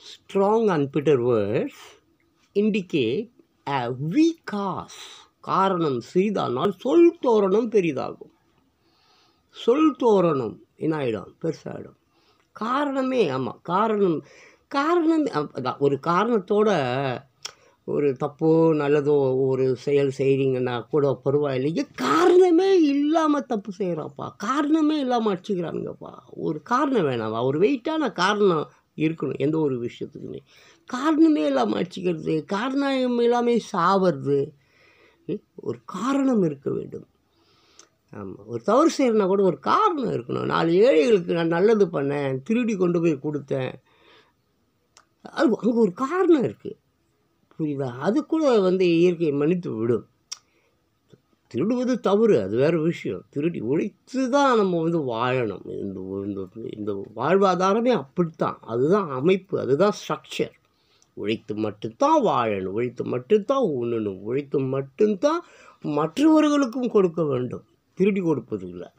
strong unbitter words indicate a weak cause காரணம் சிறிதானால் சொல் தோரணம் பெரிதாகும் சொல் தோரணம் என்ன ஆகிடும் பெருசாகிடும் காரணமே ஆமாம் காரணம் காரணம் அ- அதான் ஒரு காரணத்தோட ஒரு தப்போ நல்லதோ ஒரு செயல் செய்கிறீங்கன்னா கூட பரவாயில்லையே காரணமே இல்லாமல் தப்பு செய்கிறாப்பா காரணமே இல்லாமல் அடிச்சுக்கிறானுங்கப்பா ஒரு காரணம் வேணாமா ஒரு வெயிட்டான காரணம் இருக்கணும் எந்த ஒரு விஷயத்துக்குமே காரணமே இல்லாமல் அடிச்சுக்கிறது காரணம் இல்லாமல் சாவறது ம், ஒரு காரணம் இருக்க வேண்டும் ஆமாம் ஒரு தவறு செய்யறனா கூட ஒரு காரணம் இருக்கணும் நாலு ஏழைகளுக்கு நான் நல்லது பண்ணேன் திருடி கொண்டு போய் கொடுத்தேன் அது அங்கே ஒரு காரணம் இருக்குது புரியுதா அது கூட வந்து இயற்கையை மன்னித்து விடும் திருடுவது தவறு அது வேறு விஷயம் திருடி உழைத்து தான் நம்ம வந்து வாழணும் இந்த இந்த இந்த வாழ்வாதாரமே அப்படித்தான் அதுதான் அமைப்பு அதுதான் ஸ்ட்ரக்சர் உழைத்து மட்டும்தான் வாழணும் உழைத்து மட்டும்தான் உண்ணணும் உழைத்து மட்டும்தான் மற்றவர்களுக்கும் கொடுக்க வேண்டும் திருடி கொடுப்பது இல்லை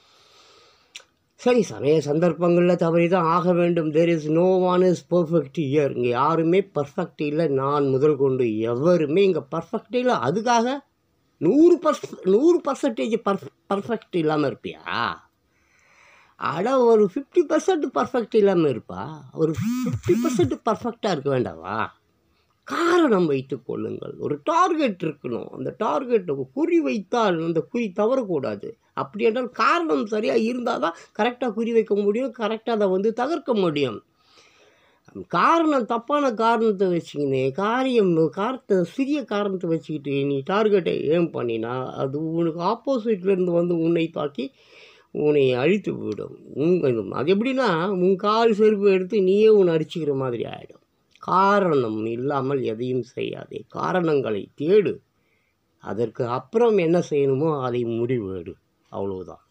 சரி சமய சந்தர்ப்பங்களில் தவறி தான் ஆக வேண்டும் there is no one is perfect here இங்கே யாருமே பர்ஃபெக்ட் இல்லை நான் முதல் கொண்டு எவருமே இங்கே பர்ஃபெக்ட் இல்லை அதுக்காக நூறு பர்ஸ் நூறு பர்சன்டேஜ் பர்ஃப் பர்ஃபெக்ட் இல்லாமல் இருப்பியா அட ஒரு ஃபிஃப்டி பர்சன்ட் பர்ஃபெக்ட் இல்லாமல் இருப்பா ஒரு ஃபிஃப்டி பர்சன்ட் பர்ஃபெக்டாக இருக்க வேண்டாவா காரணம் வைத்துக் கொள்ளுங்கள் ஒரு டார்கெட் இருக்கணும் அந்த டார்கெட் குறி வைத்தால் அந்த குறி தவறக்கூடாது அப்படி என்றால் காரணம் சரியாக இருந்தால் தான் கரெக்டாக குறி வைக்க முடியும் கரெக்டாக அதை வந்து தகர்க்க முடியும் காரணம் தப்பான காரணத்தை வச்சுக்கின்னு காரியம் காரணத்தை சிறிய காரணத்தை வச்சுக்கிட்டு நீ டார்கெட்டை ஏம் பண்ணினா அது உனக்கு ஆப்போசிட்லேருந்து வந்து உன்னை தாக்கி உன்னை அழித்து விடும் உன் அது எப்படின்னா உன் கால் செருப்பு எடுத்து நீயே உன்னை அடிச்சுக்கிற மாதிரி ஆகிடும் காரணம் இல்லாமல் எதையும் செய்யாதே காரணங்களை தேடு அதற்கு அப்புறம் என்ன செய்யணுமோ அதை முடிவு எடு அவ்வளவுதான்